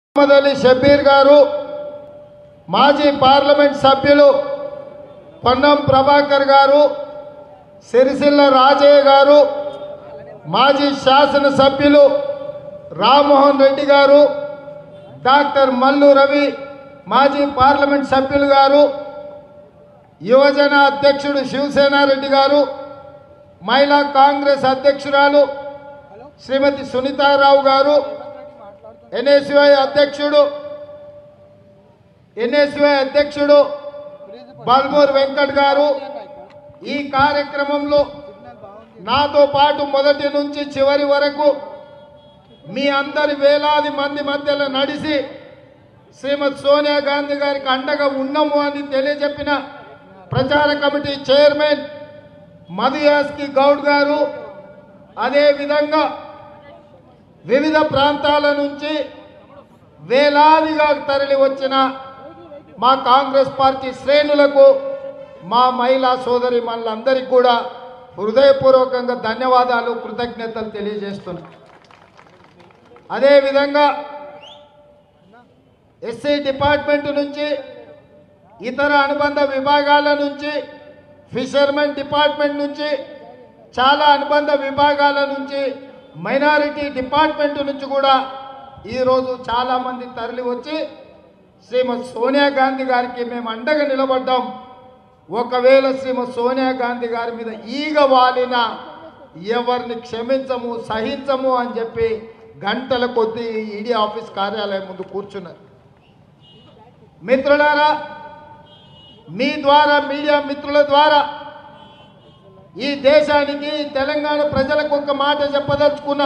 మహమ్మద్ అలీ షబీర్ గారు మాజీ పార్లమెంట్ సభ్యులు పొన్నం ప్రభాకర్ గారు సిరిసిల్ల రాజయ్య గారు మాజీ శాసనసభ్యులు రామ్మోహన్ రెడ్డి గారు డాక్టర్ మల్లు రవి మాజీ పార్లమెంట్ సభ్యులు గారు యువజన అధ్యక్షుడు శివసేనారెడ్డి గారు మహిళా కాంగ్రెస్ అధ్యక్షురాలు శ్రీమతి సునీతారావు గారు ఎన్ఎస్యుఐ అధ్యక్షుడు ఎన్ఎస్యుఐ అధ్యక్షుడు బల్మూర్ వెంకట్ గారు ఈ కార్యక్రమంలో నాతో పాటు మొదటి నుంచి చివరి వరకు మీ అందరి వేలాది మంది మధ్యలో నడిచి శ్రీమతి సోనియా గాంధీ గారికి అండగా ఉన్నాము అని తెలియజెప్పిన ప్రచార కమిటీ చైర్మన్ మధుయాస్కి గౌడ్ గారు అదేవిధంగా వివిధ ప్రాంతాల నుంచి వేలాదిగా తరలి వచ్చిన మా కాంగ్రెస్ పార్టీ శ్రేణులకు మా మహిళా సోదరి మనందరికీ కూడా హృదయపూర్వకంగా ధన్యవాదాలు కృతజ్ఞతలు తెలియజేస్తున్నా అదేవిధంగా ఎస్సీ డిపార్ట్మెంట్ నుంచి ఇతర అనుబంధ విభాగాల నుంచి ఫిషర్మెన్ డిపార్ట్మెంట్ నుంచి చాలా అనుబంధ విభాగాల నుంచి మైనారిటీ డిపార్ట్మెంట్ నుంచి కూడా ఈరోజు చాలామంది తరలి వచ్చి శ్రీమతి సోనియా గాంధీ గారికి మేము అండగా నిలబడ్డాం ఒకవేళ శ్రీమతి సోనియా గాంధీ గారి మీద ఈగ వాలిన ఎవరిని క్షమించము సహించము అని చెప్పి గంటల కొద్దీ ఈడీ ఆఫీస్ కార్యాలయం ముందు కూర్చున్నారు మిత్రులారా మీ ద్వారా మీడియా మిత్రుల ద్వారా ఈ దేశానికి తెలంగాణ ప్రజలకు ఒక మాట చెప్పదలుచుకున్నా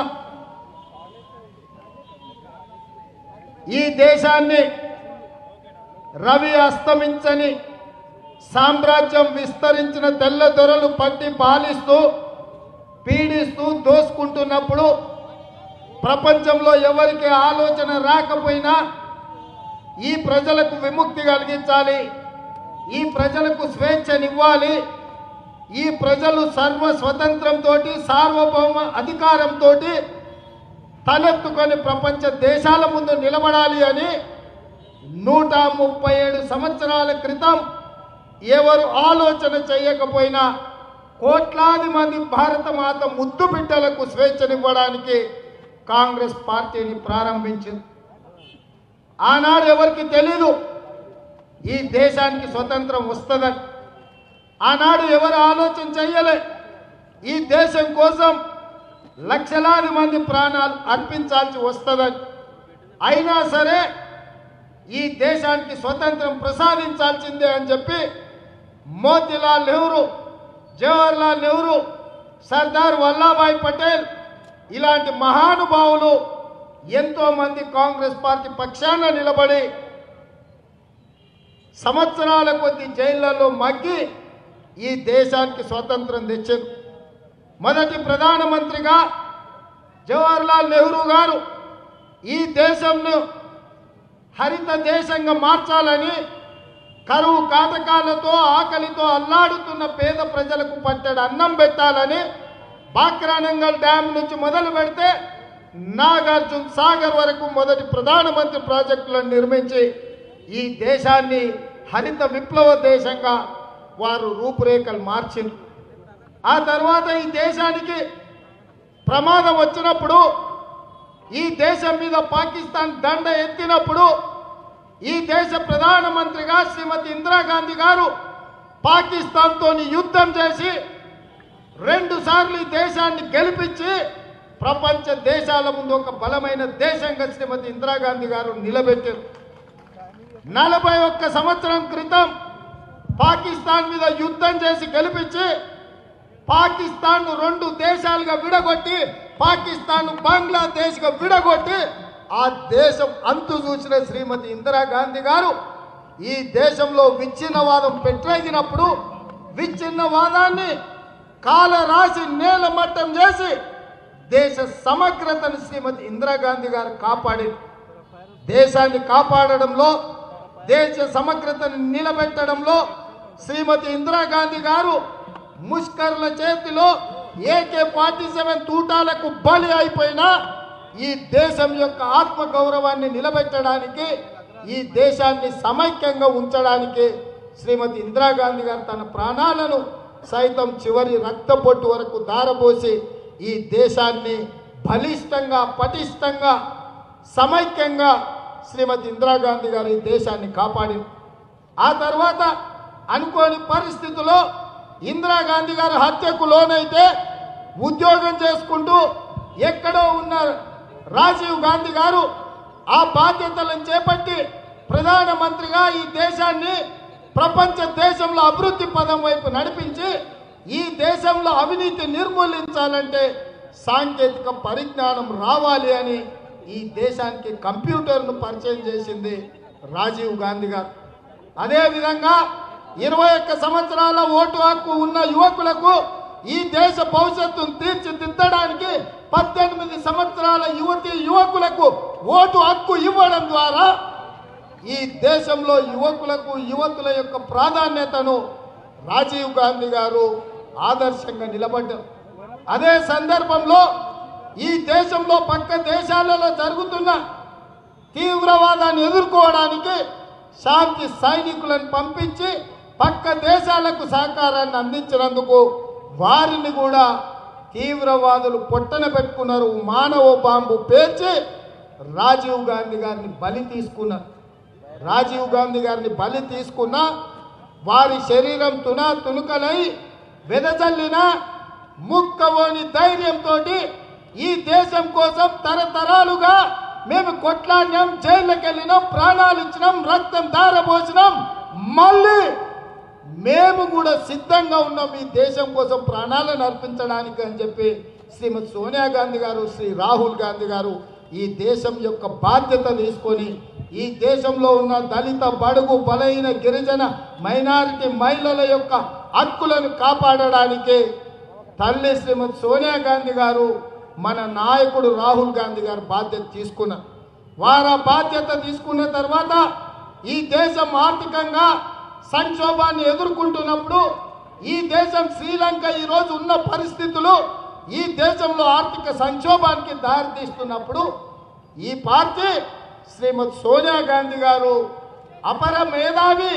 ఈ దేశాన్ని రవి అస్తమించని సామ్రాజ్యం విస్తరించిన తెల్ల దొరలు పట్టి పాలిస్తూ పీడిస్తూ దోసుకుంటున్నప్పుడు ప్రపంచంలో ఎవరికి ఆలోచన రాకపోయినా ఈ ప్రజలకు విముక్తి కలిగించాలి ఈ ప్రజలకు స్వేచ్ఛనివ్వాలి ఈ ప్రజలు సర్వ స్వతంత్రంతో సార్వభౌమ అధికారంతో తలెత్తుకొని ప్రపంచ దేశాల ముందు నిలబడాలి అని నూట ముప్పై ఏడు సంవత్సరాల క్రితం ఎవరు ఆలోచన చేయకపోయినా కోట్లాది మంది భారత మాత ముద్దు బిడ్డలకు స్వేచ్ఛనివ్వడానికి కాంగ్రెస్ పార్టీని ప్రారంభించింది ఆనాడు ఎవరికి తెలీదు ఈ దేశానికి స్వతంత్రం వస్తుందని ఆనాడు ఎవరు ఆలోచన చెయ్యలే ఈ దేశం కోసం లక్షలాది మంది ప్రాణాలు అర్పించాల్సి వస్తుందని అయినా సరే ఈ దేశానికి స్వతంత్రం ప్రసాదించాల్సిందే అని చెప్పి మోతీలాల్ నెహ్రూ జవహర్లాల్ నెహ్రూ సర్దార్ వల్లభాయ్ పటేల్ ఇలాంటి మహానుభావులు ఎంతో మంది కాంగ్రెస్ పార్టీ పక్షాన నిలబడి సంవత్సరాల కొద్ది జైళ్లలో మగ్గి ఈ దేశానికి స్వతంత్రం తెచ్చారు మొదటి ప్రధానమంత్రిగా జవహర్లాల్ నెహ్రూ గారు ఈ దేశంను హరిత దేశంగా మార్చాలని కరువు కాటకాలతో ఆకలితో అల్లాడుతున్న పేద ప్రజలకు పట్టెడు అన్నం పెట్టాలని బాక్రానంగల్ డ్యామ్ నుంచి మొదలు పెడితే నాగార్జున సాగర్ వరకు మొదటి ప్రధానమంత్రి ప్రాజెక్టులను నిర్మించి ఈ దేశాన్ని హరిత విప్లవ దేశంగా వారు రూపురేఖలు మార్చింది ఆ తర్వాత ఈ దేశానికి ప్రమాదం వచ్చినప్పుడు ఈ దేశం మీద పాకిస్తాన్ దండ ఎత్తినప్పుడు ఈ దేశ ప్రధానమంత్రిగా శ్రీమతి ఇందిరాగాంధీ గారు పాకిస్తాన్తో యుద్ధం చేసి రెండు సార్లు ఈ దేశాన్ని గెలిపించి ప్రపంచ దేశాల ముందు ఒక బలమైన దేశంగా శ్రీమతి ఇందిరాగాంధీ గారు నిలబెట్టారు నలభై ఒక్క సంవత్సరం క్రితం పాకిస్తాన్ మీద యుద్ధం చేసి గెలిపించి పాకిస్తాన్ రెండు దేశాలుగా విడగొట్టి పాకిస్తాన్ బంగ్లాదేశ్గా విడగొట్టి ఆ దేశం అంతు చూసిన శ్రీమతి ఇందిరాగాంధీ గారు ఈ దేశంలో విచ్ఛిన్నవాదం పెట్టేగినప్పుడు విచ్ఛిన్నవాదాన్ని కాల రాసి నేల మట్టం చేసి దేశ సమగ్రతను శ్రీమతి ఇందిరాగాంధీ గారు కాపాడింది దేశాన్ని కాపాడడంలో దేశ సమగ్రతను నిలబెట్టడంలో శ్రీమతి ఇందిరాగాంధీ గారు ముష్కర్ల చేతిలో ఏకే ఫార్టీ సెవెన్ తూటాలకు బలి అయిపోయినా ఈ దేశం యొక్క ఆత్మ గౌరవాన్ని నిలబెట్టడానికి ఈ దేశాన్ని సమైక్యంగా ఉంచడానికి శ్రీమతి ఇందిరాగాంధీ గారు తన ప్రాణాలను సైతం చివరి రక్తపొట్టు వరకు దారపోసి ఈ దేశాన్ని బలిష్టంగా పటిష్టంగా సమైక్యంగా శ్రీమతి ఇందిరాగాంధీ గారు ఈ దేశాన్ని కాపాడింది ఆ తర్వాత అనుకోని పరిస్థితుల్లో ఇందిరాగాంధీ గారు హత్యకు లోనైతే ఉద్యోగం చేసుకుంటూ ఎక్కడో ఉన్న రాజీవ్ గాంధీ గారు ఆ బాధ్యతలను చేపట్టి ప్రధానమంత్రిగా ఈ దేశాన్ని ప్రపంచ దేశంలో అభివృద్ధి పదం వైపు నడిపించి ఈ దేశంలో అవినీతి నిర్మూలించాలంటే సాంకేతిక పరిజ్ఞానం రావాలి అని ఈ దేశానికి కంప్యూటర్ను పరిచయం చేసింది రాజీవ్ గాంధీ గారు అదేవిధంగా ఇరవై ఒక్క సంవత్సరాల ఓటు హక్కు ఉన్న యువకులకు ఈ దేశ భవిష్యత్తును తీర్చిదిద్దడానికి పద్దెనిమిది సంవత్సరాల యువతి యువకులకు ఓటు హక్కు ఇవ్వడం ద్వారా ఈ దేశంలో యువకులకు యువతుల యొక్క ప్రాధాన్యతను రాజీవ్ గాంధీ గారు ఆదర్శంగా నిలబడ్డారు అదే సందర్భంలో ఈ దేశంలో పక్క దేశాలలో జరుగుతున్న తీవ్రవాదాన్ని ఎదుర్కోవడానికి శాంతి సైనికులను పంపించి పక్క దేశాలకు సహకారాన్ని అందించినందుకు వారిని కూడా తీవ్రవాదులు పొట్టన పెట్టుకున్నారు మానవ బాంబు పేర్చి రాజీవ్ గాంధీ గారిని బలి తీసుకున్నారు రాజీవ్ గాంధీ గారిని బలి తీసుకున్న వారి శరీరం తున తునుకలై వెదజల్లిన ముక్కవోని ధైర్యంతో ఈ దేశం కోసం తరతరాలుగా మేము కొట్లాడినాం జైళ్ళకి వెళ్ళినాం ప్రాణాలు ఇచ్చినాం రక్తం దారపోసినాం మళ్ళీ మేము కూడా సిద్ధంగా ఉన్నాం ఈ దేశం కోసం ప్రాణాలను అర్పించడానికి అని చెప్పి శ్రీమతి సోనియా గాంధీ గారు శ్రీ రాహుల్ గాంధీ గారు ఈ దేశం యొక్క బాధ్యత తీసుకొని ఈ దేశంలో ఉన్న దళిత బడుగు బలైన గిరిజన మైనారిటీ మహిళల యొక్క హక్కులను కాపాడడానికి తల్లి శ్రీమతి సోనియా గాంధీ గారు మన నాయకుడు రాహుల్ గాంధీ గారు బాధ్యత తీసుకున్నారు వారు ఆ బాధ్యత తీసుకున్న తర్వాత ఈ దేశం ఆర్థికంగా సంక్షోభాన్ని ఎదుర్కొంటున్నప్పుడు ఈ దేశం శ్రీలంక ఈరోజు ఉన్న పరిస్థితులు ఈ దేశంలో ఆర్థిక సంక్షోభానికి దారితీస్తున్నప్పుడు ఈ పార్టీ శ్రీమతి సోనియా గాంధీ గారు అపర మేధావి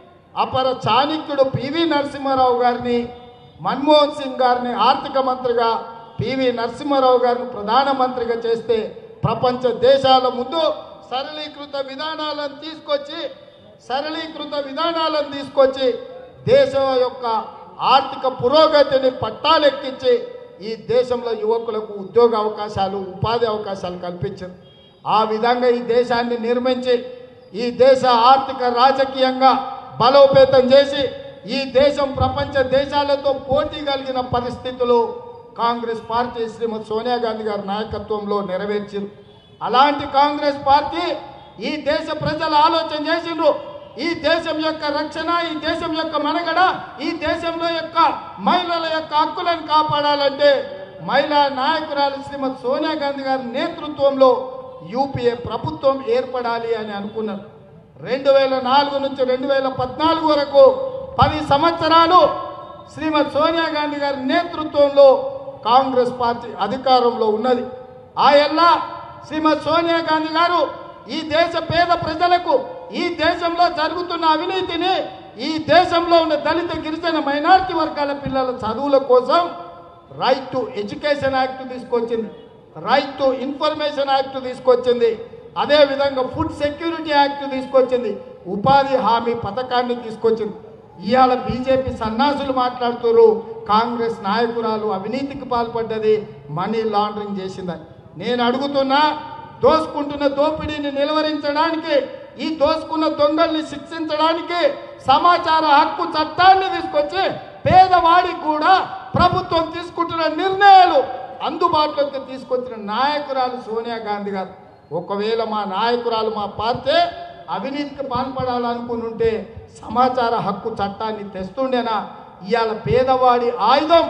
అపర చాణక్యుడు పివి నరసింహారావు గారిని మన్మోహన్ సింగ్ గారిని ఆర్థిక మంత్రిగా పివి నరసింహారావు గారిని ప్రధానమంత్రిగా చేస్తే ప్రపంచ దేశాల ముందు సరళీకృత విధానాలను తీసుకొచ్చి సరళీకృత విధానాలను తీసుకొచ్చి దేశం యొక్క ఆర్థిక పురోగతిని పట్టాలెక్కించి ఈ దేశంలో యువకులకు ఉద్యోగ అవకాశాలు ఉపాధి అవకాశాలు కల్పించింది ఆ విధంగా ఈ దేశాన్ని నిర్మించి ఈ దేశ ఆర్థిక రాజకీయంగా బలోపేతం చేసి ఈ దేశం ప్రపంచ దేశాలతో పోటీ కలిగిన పరిస్థితులు కాంగ్రెస్ పార్టీ శ్రీమతి సోనియా గాంధీ గారి నాయకత్వంలో నెరవేర్చారు అలాంటి కాంగ్రెస్ పార్టీ ఈ దేశ ప్రజలు ఆలోచన చేసిండ్రు ఈ దేశం యొక్క రక్షణ ఈ దేశం యొక్క మనగడ ఈ దేశంలో యొక్క మహిళల యొక్క హక్కులను కాపాడాలంటే మహిళా నాయకురాలు శ్రీమతి సోనియా గాంధీ గారి నేతృత్వంలో యూపీఏ ప్రభుత్వం ఏర్పడాలి అని అనుకున్నారు రెండు వేల నాలుగు నుంచి రెండు వేల పద్నాలుగు వరకు పది సంవత్సరాలు శ్రీమతి సోనియా గాంధీ గారి నేతృత్వంలో కాంగ్రెస్ పార్టీ అధికారంలో ఉన్నది ఆ ఎల్లా శ్రీమతి సోనియా గాంధీ గారు ఈ దేశ పేద ప్రజలకు ఈ దేశంలో జరుగుతున్న అవినీతిని ఈ దేశంలో ఉన్న దళిత గిరిజన మైనారిటీ వర్గాల పిల్లల చదువుల కోసం రైట్ టు ఎడ్యుకేషన్ యాక్ట్ తీసుకొచ్చింది రైట్ టు ఇన్ఫర్మేషన్ యాక్ట్ తీసుకొచ్చింది అదే విధంగా ఫుడ్ సెక్యూరిటీ యాక్ట్ తీసుకొచ్చింది ఉపాధి హామీ పథకాన్ని తీసుకొచ్చింది ఇవాళ బీజేపీ సన్నాసులు మాట్లాడుతున్నారు కాంగ్రెస్ నాయకురాలు అవినీతికి పాల్పడ్డది మనీ లాండరింగ్ చేసిందని నేను అడుగుతున్నా దోసుకుంటున్న దోపిడీని నిలువరించడానికి ఈ దోసుకున్న దొంగల్ని శిక్షించడానికి సమాచార హక్కు చట్టాన్ని తీసుకొచ్చి పేదవాడికి కూడా ప్రభుత్వం తీసుకుంటున్న నిర్ణయాలు అందుబాటులోకి తీసుకొచ్చిన నాయకురాలు సోనియా గాంధీ గారు ఒకవేళ మా నాయకురాలు మా పార్టీ అవినీతికి పాల్పడాలనుకుని ఉంటే సమాచార హక్కు చట్టాన్ని తెస్తుండేనా ఇవాళ పేదవాడి ఆయుధం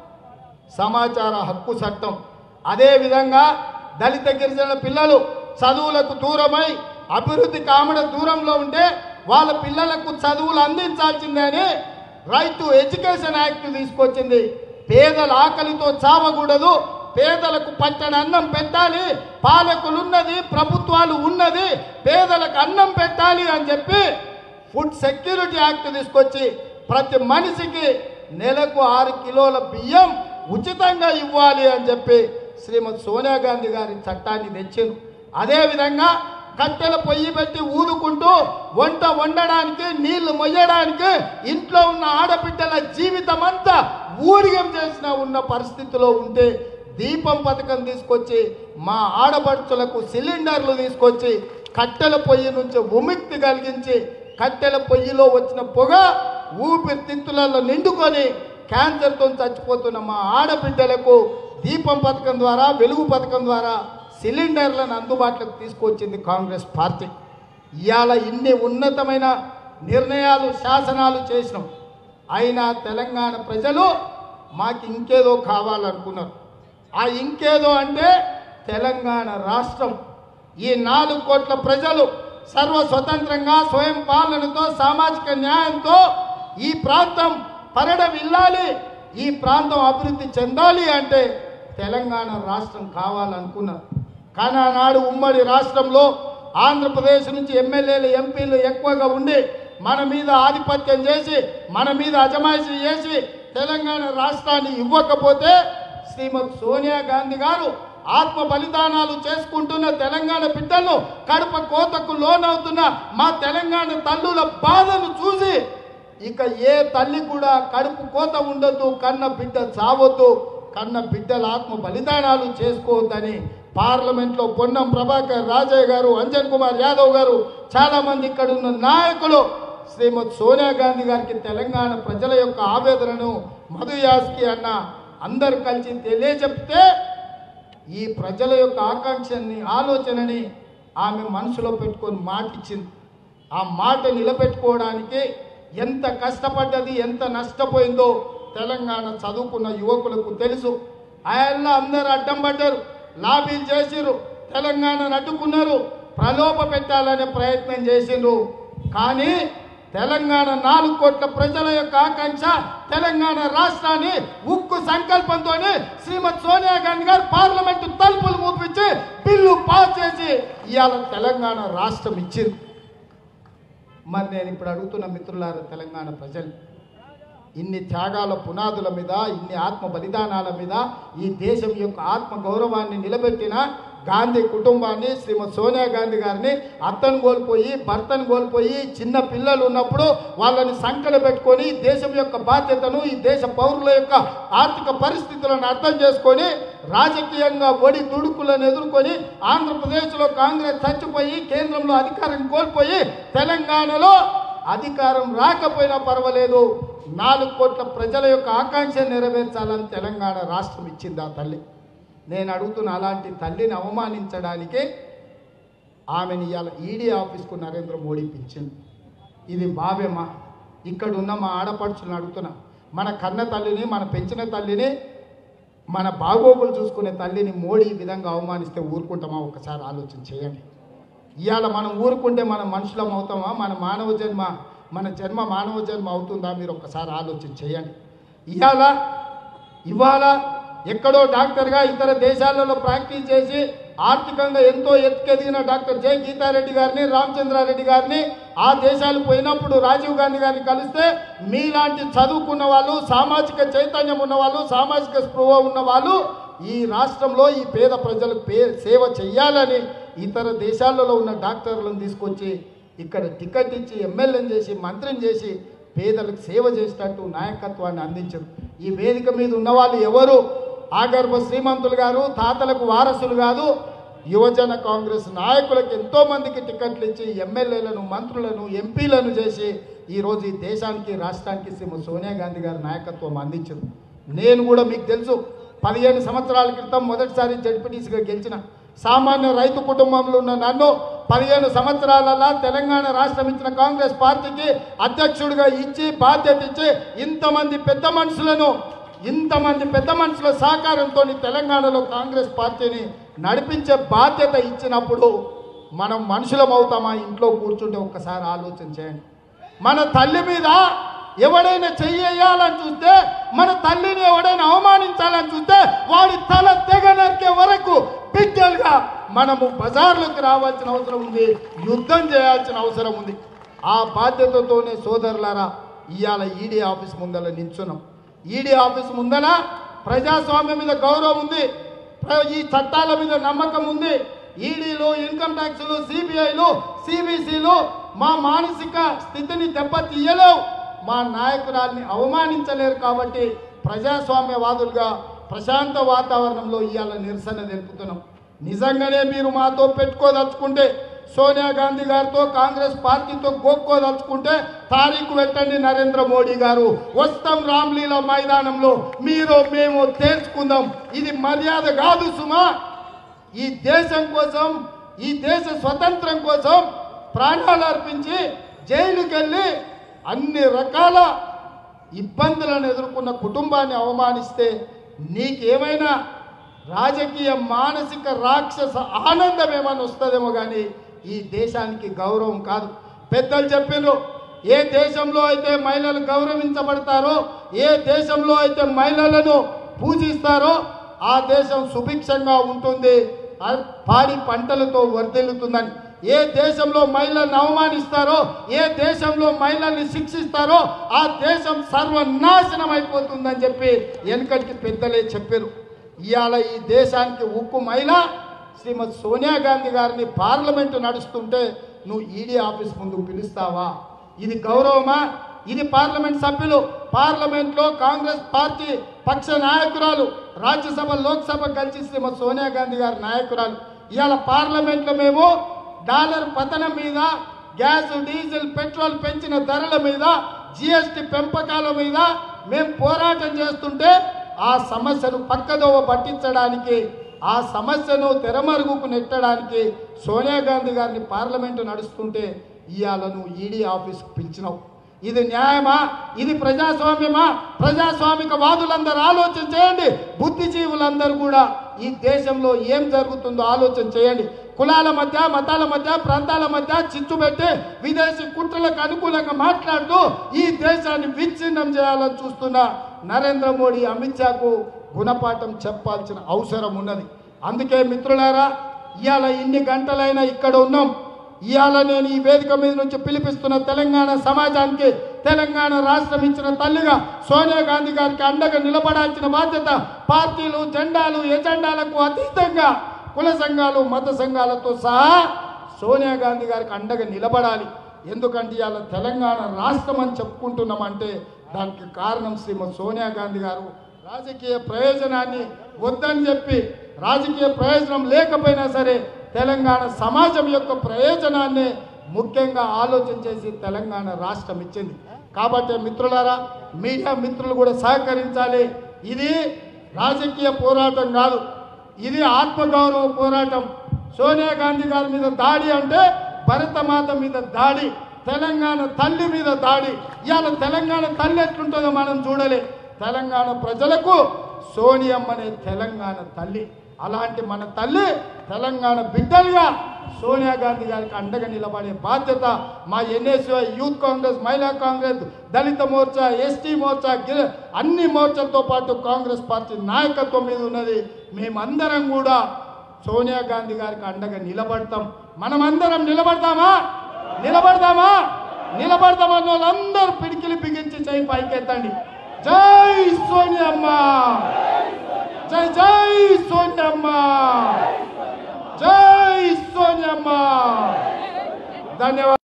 సమాచార హక్కు చట్టం అదేవిధంగా దళిత గిరిజన పిల్లలు చదువులకు దూరమై అభివృద్ధి కామడ దూరంలో ఉంటే వాళ్ళ పిల్లలకు చదువులు అందించాల్సిందే అని రైట్ టు ఎడ్యుకేషన్ యాక్ట్ తీసుకొచ్చింది పేదల ఆకలితో చావకూడదు పేదలకు పట్టణ అన్నం పెట్టాలి పాలకులున్నది ప్రభుత్వాలు ఉన్నది పేదలకు అన్నం పెట్టాలి అని చెప్పి ఫుడ్ సెక్యూరిటీ యాక్ట్ తీసుకొచ్చి ప్రతి మనిషికి నెలకు ఆరు కిలోల బియ్యం ఉచితంగా ఇవ్వాలి అని చెప్పి శ్రీమతి సోనియా గాంధీ గారి చట్టాన్ని తెచ్చింది అదేవిధంగా కట్టెల పొయ్యి పెట్టి ఊదుకుంటూ వంట వండడానికి నీళ్లు మొయ్యడానికి ఇంట్లో ఉన్న ఆడబిడ్డల జీవితం అంతా ఊరిగం చేసిన ఉన్న పరిస్థితిలో ఉంటే దీపం పథకం తీసుకొచ్చి మా ఆడపడుచులకు సిలిండర్లు తీసుకొచ్చి కట్టెల పొయ్యి నుంచి విముక్తి కలిగించి కట్టెల పొయ్యిలో వచ్చిన పొగ ఊపిరితిత్తులలో నిండుకొని క్యాన్సర్తో చచ్చిపోతున్న మా ఆడబిడ్డలకు దీపం పథకం ద్వారా వెలుగు పథకం ద్వారా సిలిండర్లను అందుబాటులోకి తీసుకొచ్చింది కాంగ్రెస్ పార్టీ ఇవాళ ఇన్ని ఉన్నతమైన నిర్ణయాలు శాసనాలు చేసినాం అయినా తెలంగాణ ప్రజలు మాకు ఇంకేదో కావాలనుకున్నారు ఆ ఇంకేదో అంటే తెలంగాణ రాష్ట్రం ఈ నాలుగు కోట్ల ప్రజలు సర్వ స్వతంత్రంగా స్వయం పాలనతో సామాజిక న్యాయంతో ఈ ప్రాంతం పరిడవిల్లాలి ఈ ప్రాంతం అభివృద్ధి చెందాలి అంటే తెలంగాణ రాష్ట్రం కావాలనుకున్నారు కానీ ఆనాడు ఉమ్మడి రాష్ట్రంలో ఆంధ్రప్రదేశ్ నుంచి ఎమ్మెల్యేలు ఎంపీలు ఎక్కువగా ఉండి మన మీద ఆధిపత్యం చేసి మన మీద అజమాయిషీ చేసి తెలంగాణ రాష్ట్రాన్ని ఇవ్వకపోతే శ్రీమతి సోనియా గాంధీ గారు ఆత్మ బలిదానాలు చేసుకుంటున్న తెలంగాణ బిడ్డలను కడప కోతకు లోనవుతున్న మా తెలంగాణ తల్లుల బాధను చూసి ఇక ఏ తల్లి కూడా కడుపు కోత ఉండొద్దు కన్న బిడ్డ చావొద్దు కన్న బిడ్డల ఆత్మ బలిదానాలు చేసుకోవద్దని పార్లమెంట్లో పొన్నం ప్రభాకర్ రాజయ్య గారు అంజన్ కుమార్ యాదవ్ గారు చాలా మంది ఇక్కడ ఉన్న నాయకులు శ్రీమతి సోనియా గాంధీ గారికి తెలంగాణ ప్రజల యొక్క ఆవేదనను మధు యాస్కి అన్న అందరు కలిసి తెలియజెప్తే ఈ ప్రజల యొక్క ఆకాంక్షని ఆలోచనని ఆమె మనసులో పెట్టుకొని మాట ఇచ్చింది ఆ మాట నిలబెట్టుకోవడానికి ఎంత కష్టపడ్డది ఎంత నష్టపోయిందో తెలంగాణ చదువుకున్న యువకులకు తెలుసు ఆయన అందరు అడ్డం పడ్డారు లాబీలు చేసిర్రు తెలంగాణను అడ్డుకున్నారు ప్రలోభ పెట్టాలనే ప్రయత్నం చేసిండ్రు కానీ తెలంగాణ నాలుగు కోట్ల ప్రజల యొక్క ఆకాంక్ష తెలంగాణ రాష్ట్రాన్ని ఉక్కు సంకల్పంతో శ్రీమతి సోనియా గాంధీ గారు పార్లమెంటు తలుపులు మూపించి బిల్లు పాస్ చేసి ఇవాళ తెలంగాణ రాష్ట్రం ఇచ్చింది మరి నేను ఇప్పుడు అడుగుతున్న మిత్రులారా తెలంగాణ ప్రజలు ఇన్ని త్యాగాల పునాదుల మీద ఇన్ని ఆత్మ బలిదానాల మీద ఈ దేశం యొక్క ఆత్మ గౌరవాన్ని నిలబెట్టిన గాంధీ కుటుంబాన్ని శ్రీమతి సోనియా గాంధీ గారిని అత్తను కోల్పోయి భర్తను కోల్పోయి చిన్న పిల్లలు ఉన్నప్పుడు వాళ్ళని సంకల పెట్టుకొని ఈ దేశం యొక్క బాధ్యతను ఈ దేశ పౌరుల యొక్క ఆర్థిక పరిస్థితులను అర్థం చేసుకొని రాజకీయంగా ఒడి దుడుకులను ఎదుర్కొని ఆంధ్రప్రదేశ్లో కాంగ్రెస్ చచ్చిపోయి కేంద్రంలో అధికారం కోల్పోయి తెలంగాణలో అధికారం రాకపోయినా పర్వాలేదు నాలుగు కోట్ల ప్రజల యొక్క ఆకాంక్ష నెరవేర్చాలని తెలంగాణ రాష్ట్రం ఇచ్చింది ఆ తల్లి నేను అడుగుతున్న అలాంటి తల్లిని అవమానించడానికి ఆమెను ఇవాళ ఈడీ ఆఫీస్కు నరేంద్ర మోడీ పిలిచింది ఇది భావ్యమా ఇక్కడ ఉన్న మా ఆడపడుచులను అడుగుతున్నా మన కన్న తల్లిని మన పెంచిన తల్లిని మన బాగోగులు చూసుకునే తల్లిని మోడీ ఈ విధంగా అవమానిస్తే ఊరుకుంటామా ఒకసారి ఆలోచన చేయండి ఇవాళ మనం ఊరుకుంటే మనం మనుషులం అవుతామా మన మానవ జన్మ మన జన్మ మానవ జన్మ అవుతుందా మీరు ఒక్కసారి ఆలోచన చేయండి ఇవాళ ఇవాళ ఎక్కడో డాక్టర్గా ఇతర దేశాలలో ప్రాక్టీస్ చేసి ఆర్థికంగా ఎంతో ఎత్తుకెదిగిన డాక్టర్ జె గీతారెడ్డి గారిని రామచంద్రారెడ్డి గారిని ఆ దేశాలు పోయినప్పుడు రాజీవ్ గాంధీ గారిని కలిస్తే మీలాంటి చదువుకున్న వాళ్ళు సామాజిక చైతన్యం ఉన్న వాళ్ళు సామాజిక స్పృహ ఉన్న వాళ్ళు ఈ రాష్ట్రంలో ఈ పేద ప్రజలకు పే సేవ చేయాలని ఇతర దేశాలలో ఉన్న డాక్టర్లను తీసుకొచ్చి ఇక్కడ టికెట్ ఇచ్చి ఎమ్మెల్యేని చేసి మంత్రిని చేసి పేదలకు సేవ చేసేటట్టు నాయకత్వాన్ని అందించరు ఈ వేదిక మీద ఉన్నవాళ్ళు ఎవరు ఆగర్భ శ్రీమంతులు గారు తాతలకు వారసులు కాదు యువజన కాంగ్రెస్ నాయకులకు ఎంతో మందికి టికెట్లు ఇచ్చి ఎమ్మెల్యేలను మంత్రులను ఎంపీలను చేసి ఈరోజు ఈ దేశానికి రాష్ట్రానికి శ్రీమతి సోనియా గాంధీ గారి నాయకత్వం అందించరు నేను కూడా మీకు తెలుసు పదిహేను సంవత్సరాల క్రితం మొదటిసారి జడ్పీటీసీగా గెలిచిన సామాన్య రైతు కుటుంబంలో ఉన్న నన్ను పదిహేను సంవత్సరాలలో తెలంగాణ రాష్ట్రం ఇచ్చిన కాంగ్రెస్ పార్టీకి అధ్యక్షుడిగా ఇచ్చి బాధ్యత ఇచ్చి ఇంతమంది పెద్ద మనుషులను ఇంతమంది పెద్ద మనుషుల సహకారంతో తెలంగాణలో కాంగ్రెస్ పార్టీని నడిపించే బాధ్యత ఇచ్చినప్పుడు మనం మనుషులం అవుతామా ఇంట్లో కూర్చుంటే ఒక్కసారి ఆలోచన చేయండి మన తల్లి మీద ఎవడైనా చెయ్యాలని చూస్తే మన తల్లిని ఎవడైనా అవమానించాలని చూస్తే వాడి తల తెగ నరికే వరకు బిడ్డలుగా మనము బజార్లోకి రావాల్సిన అవసరం ఉంది యుద్ధం చేయాల్సిన అవసరం ఉంది ఆ బాధ్యతతోనే సోదరులారా ఇవాళ ఈడీ ఆఫీస్ ముందర నించున్నాం ఈడీ ఆఫీస్ ముందర ప్రజాస్వామ్యం మీద గౌరవం ఉంది ప్ర- ఈ చట్టాల మీద నమ్మకం ఉంది ఈడీలు ఇన్కమ్ ట్యాక్స్లు సిబిఐలు సిబిసిలు మా మానసిక స్థితిని దెబ్బతీయలేవు మా నాయకురాల్ని అవమానించలేరు కాబట్టి ప్రజాస్వామ్యవాదులుగా ప్రశాంత వాతావరణంలో ఇవాళ నిరసన తెలుపుతున్నాం నిజంగానే మీరు మాతో పెట్టుకోదలుచుకుంటే సోనియా గాంధీ గారితో కాంగ్రెస్ పార్టీతో గోక్కోదలుచుకుంటే తారీఖు పెట్టండి నరేంద్ర మోడీ గారు వస్తాం రామ్లీలా మైదానంలో మీరు మేము తేల్చుకుందాం ఇది మర్యాద కాదు సుమా ఈ దేశం కోసం ఈ దేశ స్వతంత్రం కోసం ప్రాణాలు అర్పించి జైలుకి వెళ్ళి అన్ని రకాల ఇబ్బందులను ఎదుర్కొన్న కుటుంబాన్ని అవమానిస్తే నీకేమైనా రాజకీయ మానసిక రాక్షస ఆనందం ఏమైనా వస్తుందేమో కానీ ఈ దేశానికి గౌరవం కాదు పెద్దలు చెప్పిండ్రు ఏ దేశంలో అయితే మహిళలు గౌరవించబడతారో ఏ దేశంలో అయితే మహిళలను పూజిస్తారో ఆ దేశం సుభిక్షంగా ఉంటుంది ఆ పాడి పంటలతో వర్ధిల్లుతుందని ఏ దేశంలో మహిళలను అవమానిస్తారో ఏ దేశంలో మహిళల్ని శిక్షిస్తారో ఆ దేశం సర్వనాశనం అయిపోతుందని చెప్పి వెనకటికి పెద్దలే చెప్పారు ఇవాళ ఈ దేశానికి ఉక్కు మహిళ శ్రీమతి సోనియా గాంధీ గారిని పార్లమెంటు నడుస్తుంటే నువ్వు ఈడీ ఆఫీస్ ముందు పిలుస్తావా ఇది గౌరవమా ఇది పార్లమెంట్ సభ్యులు పార్లమెంట్లో కాంగ్రెస్ పార్టీ పక్ష నాయకురాలు రాజ్యసభ లోక్సభ కలిసి శ్రీమతి సోనియా గాంధీ గారి నాయకురాలు ఇవాళ పార్లమెంట్లో మేము డాలర్ పతనం మీద గ్యాస్ డీజిల్ పెట్రోల్ పెంచిన ధరల మీద జిఎస్టి పెంపకాల మీద మేము పోరాటం చేస్తుంటే ఆ సమస్యను పక్కదోవ పట్టించడానికి ఆ సమస్యను తెరమరుగుకు నెట్టడానికి సోనియా గాంధీ గారిని పార్లమెంటు నడుస్తుంటే ఇవాళ నువ్వు ఈడీ ఆఫీస్కి పిలిచినావు ఇది న్యాయమా ఇది ప్రజాస్వామ్యమా ప్రజాస్వామిక వాదులందరూ ఆలోచన చేయండి బుద్ధిజీవులందరూ కూడా ఈ దేశంలో ఏం జరుగుతుందో ఆలోచన చేయండి కులాల మధ్య మతాల మధ్య ప్రాంతాల మధ్య చిచ్చు పెట్టి విదేశీ కుట్రలకు అనుకూలంగా మాట్లాడుతూ ఈ దేశాన్ని విచ్ఛిన్నం చేయాలని చూస్తున్న నరేంద్ర మోడీ అమిత్ షాకు గుణపాఠం చెప్పాల్సిన అవసరం ఉన్నది అందుకే మిత్రులారా ఇవాళ ఇన్ని గంటలైనా ఇక్కడ ఉన్నాం ఇవాళ నేను ఈ వేదిక మీద నుంచి పిలిపిస్తున్న తెలంగాణ సమాజానికి తెలంగాణ రాష్ట్రం ఇచ్చిన తల్లిగా సోనియా గాంధీ గారికి అండగా నిలబడాల్సిన బాధ్యత పార్టీలు జెండాలు ఎజెండాలకు అతీతంగా కుల సంఘాలు మత సంఘాలతో సహా సోనియా గాంధీ గారికి అండగా నిలబడాలి ఎందుకంటే ఇవాళ తెలంగాణ రాష్ట్రం అని చెప్పుకుంటున్నామంటే దానికి కారణం శ్రీమతి సోనియా గాంధీ గారు రాజకీయ ప్రయోజనాన్ని వద్దని చెప్పి రాజకీయ ప్రయోజనం లేకపోయినా సరే తెలంగాణ సమాజం యొక్క ప్రయోజనాన్ని ముఖ్యంగా ఆలోచన చేసి తెలంగాణ రాష్ట్రం ఇచ్చింది కాబట్టి మిత్రులారా మీడియా మిత్రులు కూడా సహకరించాలి ఇది రాజకీయ పోరాటం కాదు ఇది ఆత్మగౌరవ పోరాటం సోనియా గాంధీ గారి మీద దాడి అంటే భరతమాత మీద దాడి తెలంగాణ తల్లి మీద దాడి ఇవాళ తెలంగాణ తల్లి ఎట్లుంటుందో మనం చూడలే తెలంగాణ ప్రజలకు సోనియమ్మనే తెలంగాణ తల్లి అలాంటి మన తల్లి తెలంగాణ బిడ్డలుగా సోనియా గాంధీ గారికి అండగా నిలబడే బాధ్యత మా NSUI youth Congress Mahila Congress Dalit Morcha ST Morcha గిర అన్ని మోర్చలతో పాటు కాంగ్రెస్ పార్టీ నాయకత్వం మీద ఉన్నది మేమందరం కూడా సోనియా గాంధీ గారికి అండగా నిలబడతాం మనమందరం నిలబడతామా నిలబడదామా నిలబడదామన్న వాళ్ళందరూ పిడికిలి బిగించి చేయి పైకెత్తండి జై సోనియమ్మ జై జై సోనియమ్మ జై సోనియమ్మ ధన్యవాదాలు